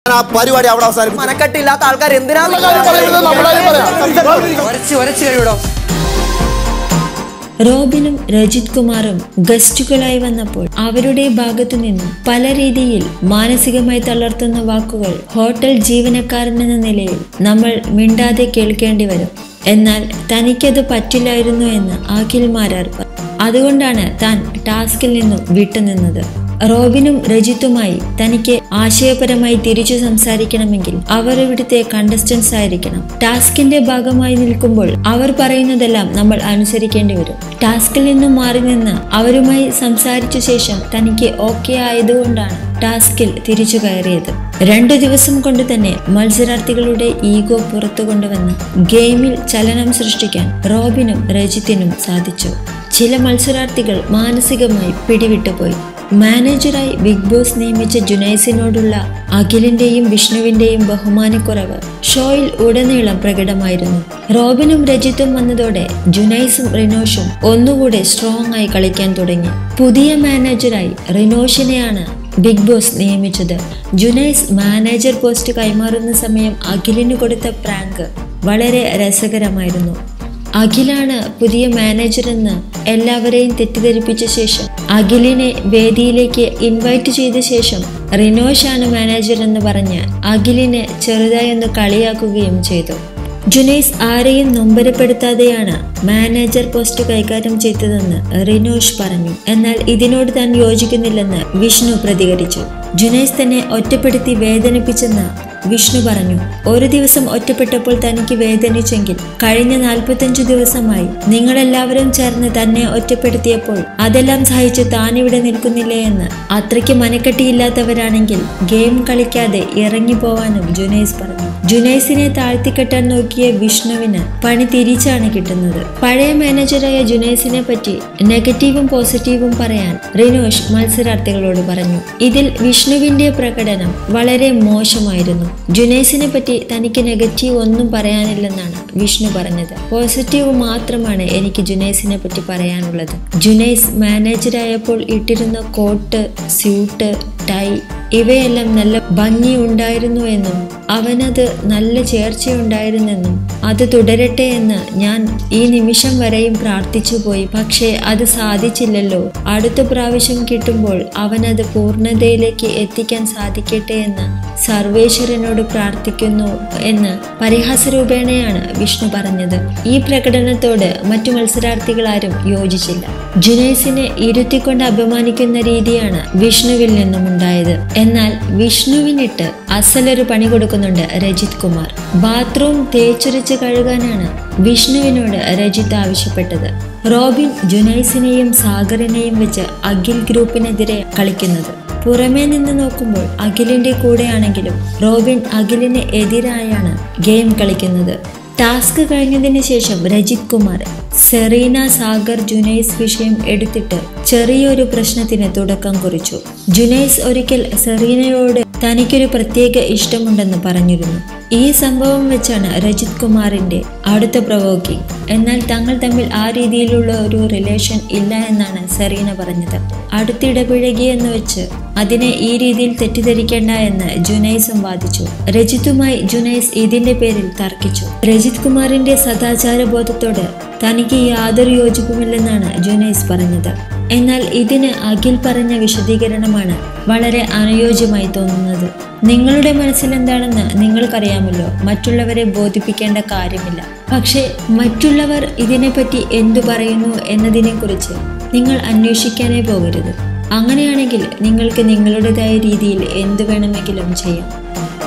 ആ പരിപാടി അവിടെ അവസാനിപ്പിച്ചു മനക്കെട്ടില്ലാത്ത ആൾക്കാർ എന്തിനാണ് പറയുന്നത് നമ്മളായി പറയാം ഉരച്ച് ഉരച്ച് കഴിവിടോ റോബിനും രജിത് കുമാറും ഗസ്റ്റുകളായി വന്നപ്പോൾ അവരുടെ ഭാഗത്തു നിന്നും പല രീതിയിൽ മാനസികമായി തളർത്തുന്ന വാക്കുകൾ ഹോട്ടൽ ജീവനക്കാരനെന്ന നിലയിൽ നമ്മൾ മിണ്ടാതെ കേൾക്കേണ്ടി വരും എന്നാൽ തനിക്കത് പറ്റില്ലായിരുന്നു എന്ന് അഖിൽ മാരാർ പറഞ്ഞു അതുകൊണ്ടാണ് താൻ ടാസ്കിൽ നിന്നും വിട്ടുനിന്നത് റോബിനും രജിത്തുമായി തനിക്ക് ആശയപരമായി തിരിച്ചു സംസാരിക്കണമെങ്കിൽ അവർ ഇവിടുത്തെ കണ്ടസ്റ്റൻസ് ആയിരിക്കണം ടാസ്കിന്റെ ഭാഗമായി നിൽക്കുമ്പോൾ അവർ പറയുന്നതെല്ലാം നമ്മൾ അനുസരിക്കേണ്ടി വരും ടാസ്കിൽ നിന്നും മാറി നിന്ന് അവരുമായി സംസാരിച്ച ശേഷം തനിക്ക് ഓക്കെ ആയതുകൊണ്ടാണ് ടാസ്കിൽ തിരിച്ചു കയറിയത് രണ്ടു ദിവസം കൊണ്ട് തന്നെ മത്സരാർത്ഥികളുടെ ഈഗോ പുറത്തു കൊണ്ടുവന്ന് ഗെയിമിൽ ചലനം സൃഷ്ടിക്കാൻ റോബിനും രജിത്തിനും സാധിച്ചു ചില മത്സരാർത്ഥികൾ മാനസികമായി പിടിവിട്ടുപോയി മാനേജറായി ബിഗ് ബോസ് നിയമിച്ച ജുനൈസിനോടുള്ള അഖിലിന്റെയും വിഷ്ണുവിന്റെയും ബഹുമാനക്കുറവ് ഷോയിൽ ഉടനീളം പ്രകടമായിരുന്നു റോബിനും രജിത്തും വന്നതോടെ ജുനൈസും റിനോഷും ഒന്നുകൂടെ സ്ട്രോങ് ആയി കളിക്കാൻ തുടങ്ങി പുതിയ മാനേജറായി റിനോഷിനെയാണ് ബിഗ് ബോസ് നിയമിച്ചത് ജുനൈസ് മാനേജർ പോസ്റ്റ് കൈമാറുന്ന സമയം അഖിലിന് കൊടുത്ത പ്രാങ്ക് വളരെ രസകരമായിരുന്നു അഖിലാണ് പുതിയ മാനേജറെന്ന് എല്ലാവരെയും തെറ്റിദ്ധരിപ്പിച്ച ശേഷം അഖിലിനെ വേദിയിലേക്ക് ഇൻവൈറ്റ് ചെയ്ത ശേഷം റിനോഷാണ് മാനേജർ എന്ന് പറഞ്ഞ് അഖിലിനെ ചെറുതായി ഒന്ന് കളിയാക്കുകയും ചെയ്തു ജുനൈസ് ആരെയും നൊമ്പരപ്പെടുത്താതെയാണ് മാനേജർ പോസ്റ്റ് കൈകാര്യം ചെയ്തതെന്ന് റിനോഷ് പറഞ്ഞു എന്നാൽ ഇതിനോട് താൻ യോജിക്കുന്നില്ലെന്ന് വിഷ്ണു പ്രതികരിച്ചു ജുനൈസ് തന്നെ ഒറ്റപ്പെടുത്തി വേദനിപ്പിച്ചെന്ന് വിഷ്ണു പറഞ്ഞു ഒരു ദിവസം ഒറ്റപ്പെട്ടപ്പോൾ തനിക്ക് വേദനിച്ചെങ്കിൽ കഴിഞ്ഞ നാൽപ്പത്തഞ്ചു ദിവസമായി നിങ്ങളെല്ലാവരും ചേർന്ന് തന്നെ ഒറ്റപ്പെടുത്തിയപ്പോൾ അതെല്ലാം സഹിച്ച് താനിവിടെ നിൽക്കുന്നില്ലേ എന്ന് അത്രയ്ക്ക് മനക്കെട്ടിയില്ലാത്തവരാണെങ്കിൽ ഗെയിം കളിക്കാതെ ഇറങ്ങിപ്പോവാനും ജുനൈസ് പറഞ്ഞു ജുനൈസിനെ താഴ്ത്തിക്കെട്ടാൻ നോക്കിയ വിഷ്ണുവിന് പണി തിരിച്ചാണ് കിട്ടുന്നത് പഴയ മാനേജറായ ജുനൈസിനെ പറ്റി നെഗറ്റീവും പോസിറ്റീവും പറയാൻ റിനോഷ് മത്സരാർത്ഥികളോട് പറഞ്ഞു ഇതിൽ വിഷ്ണുവിന്റെ പ്രകടനം വളരെ മോശമായിരുന്നു ജുനൈസിനെ പറ്റി തനിക്ക് നെഗറ്റീവ് ഒന്നും പറയാനില്ലെന്നാണ് വിഷ്ണു പറഞ്ഞത് പോസിറ്റീവ് മാത്രമാണ് എനിക്ക് ജുനൈസിനെ പറ്റി പറയാനുള്ളത് ജുനൈസ് മാനേജറായപ്പോൾ ഇട്ടിരുന്ന കോട്ട് സ്യൂട്ട് ടൈ ഇവയെല്ലാം നല്ല ഭംഗി ഉണ്ടായിരുന്നു എന്നും അവനത് നല്ല ചേർച്ചയുണ്ടായിരുന്നെന്നും അത് തുടരട്ടെ എന്ന് ഞാൻ ഈ നിമിഷം വരെയും പ്രാർത്ഥിച്ചു പോയി പക്ഷേ അത് സാധിച്ചില്ലല്ലോ അടുത്ത പ്രാവശ്യം കിട്ടുമ്പോൾ അവനത് പൂർണ്ണതയിലേക്ക് എത്തിക്കാൻ സാധിക്കട്ടെ എന്ന് സർവേശ്വരനോട് പ്രാർത്ഥിക്കുന്നു എന്ന് പരിഹാസരൂപേണയാണ് വിഷ്ണു പറഞ്ഞത് ഈ പ്രകടനത്തോട് മറ്റു മത്സരാർത്ഥികളാരും യോജിച്ചില്ല ജുനൈസിനെ ഇരുത്തിക്കൊണ്ട് അപമാനിക്കുന്ന രീതിയാണ് വിഷ്ണുവിൽ നിന്നും ഉണ്ടായത് എന്നാൽ വിഷ്ണുവിനിട്ട് അസലൊരു പണി കൊടുക്കുന്നുണ്ട് രജിത് കുമാർ ബാത്റൂം തേച്ചുരച്ച് കഴുകാനാണ് വിഷ്ണുവിനോട് രജിത്ത് ആവശ്യപ്പെട്ടത് റോബിൻ ജുനൈസിനെയും സാഗറിനെയും വെച്ച് അഖിൽ ഗ്രൂപ്പിനെതിരെ കളിക്കുന്നത് പുറമേ നിന്ന് നോക്കുമ്പോൾ അഖിലിന്റെ കൂടെയാണെങ്കിലും റോബിൻ അഖിലിന് എതിരായാണ് ഗെയിം കളിക്കുന്നത് ടാസ്ക് കഴിഞ്ഞതിന് ശേഷം രജിത് കുമാർ സെറീന സാഗർ ജുനൈസ് വിഷയം എടുത്തിട്ട് ചെറിയൊരു പ്രശ്നത്തിന് തുടക്കം കുറിച്ചു ജുനൈസ് ഒരിക്കൽ സെറീനയോട് തനിക്കൊരു പ്രത്യേക ഇഷ്ടമുണ്ടെന്ന് പറഞ്ഞിരുന്നു ഈ സംഭവം വെച്ചാണ് രജിത് കുമാറിന്റെ അടുത്ത പ്രവോക്കിംഗ് എന്നാൽ തങ്ങൾ തമ്മിൽ ആ രീതിയിലുള്ള ഒരു റിലേഷൻ ഇല്ല എന്നാണ് സെറീന പറഞ്ഞത് അടുത്തിടപഴകിയെന്ന് വെച്ച് അതിനെ ഈ രീതിയിൽ തെറ്റിദ്ധരിക്കേണ്ട എന്ന് ജുനൈസും വാദിച്ചു രജിത്തുമായി ജുനൈസ് ഇതിന്റെ പേരിൽ തർക്കിച്ചു രജിത് കുമാറിന്റെ സദാചാര ബോധത്തോട് തനിക്ക് യാതൊരു യോജിപ്പുമില്ലെന്നാണ് ജുനൈസ് പറഞ്ഞത് എന്നാൽ ഇതിന് അഖിൽ പറഞ്ഞ വിശദീകരണമാണ് വളരെ അനുയോജ്യമായി തോന്നുന്നത് നിങ്ങളുടെ മനസ്സിൽ എന്താണെന്ന് നിങ്ങൾക്കറിയാമല്ലോ മറ്റുള്ളവരെ ബോധിപ്പിക്കേണ്ട കാര്യമില്ല പക്ഷേ മറ്റുള്ളവർ ഇതിനെപ്പറ്റി എന്തു പറയുന്നു എന്നതിനെക്കുറിച്ച് നിങ്ങൾ അന്വേഷിക്കാനേ പോകരുത് അങ്ങനെയാണെങ്കിൽ നിങ്ങൾക്ക് നിങ്ങളുടേതായ രീതിയിൽ എന്തു വേണമെങ്കിലും ചെയ്യാം